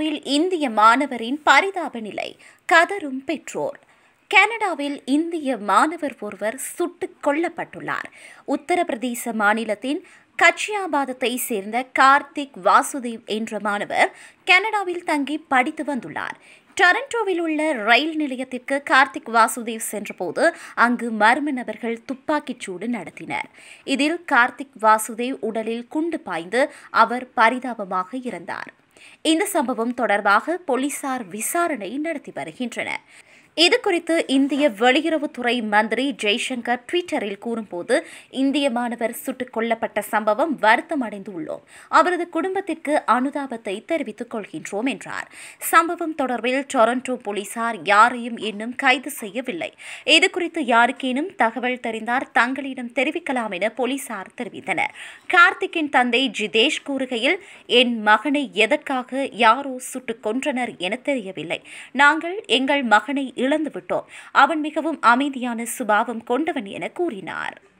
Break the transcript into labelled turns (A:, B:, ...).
A: கனடாவில் இந்திய மாணவரின் பரிதாப நிலை கதரும் பெற்றோர் கனடாவில் இந்திய மாணவர் ஒருவர் சுட்டுக் கொல்லப்பட்டுள்ளார் உத்தரப்பிரதேச மாநிலத்தின் கச்சியாபாதத்தை சேர்ந்த கார்த்திக் வாசுதேவ் என்ற மாணவர் கனடாவில் தங்கி படித்து வந்துள்ளார் டொரண்டோவில் உள்ள ரயில் நிலையத்திற்கு கார்த்திக் வாசுதேவ் சென்றபோது அங்கு மர்ம நபர்கள் துப்பாக்கிச் சூடு நடத்தினர் இதில் கார்த்திக் வாசுதேவ் உடலில் குண்டு பாய்ந்து அவர் பரிதாபமாக இறந்தார் இந்த சம்பவம் தொடர்பாக போலீசார் விசாரணை நடத்தி வருகின்றனர் இது குறித்து இந்திய வெளியுறவுத்துறை மந்திரி ஜெய்சங்கர் ட்விட்டரில் கூறும்போது இந்திய மாணவர் சுட்டுக் கொல்லப்பட்ட சம்பவம் வருத்தம் அடைந்துள்ளோம் அவரது குடும்பத்திற்கு அனுதாபத்தை தெரிவித்துக் கொள்கின்றோம் என்றார் சம்பவம் தொடர்பில் டொரண்டோ போலீசார் யாரையும் இன்னும் கைது செய்யவில்லை இது குறித்து யாருக்கேனும் தகவல் தெரிந்தார் தங்களிடம் தெரிவிக்கலாம் என போலீசார் தெரிவித்தனர் கார்த்திக்கின் தந்தை ஜிதேஷ் கூறுகையில் என் மகனை எதற்காக யாரோ சுட்டுக் கொன்றனர் என தெரியவில்லை நாங்கள் எங்கள் மகனை இழந்துவிட்டோம் அவன் மிகவும் அமைதியான சுபாவம் கொண்டவன் என கூறினார்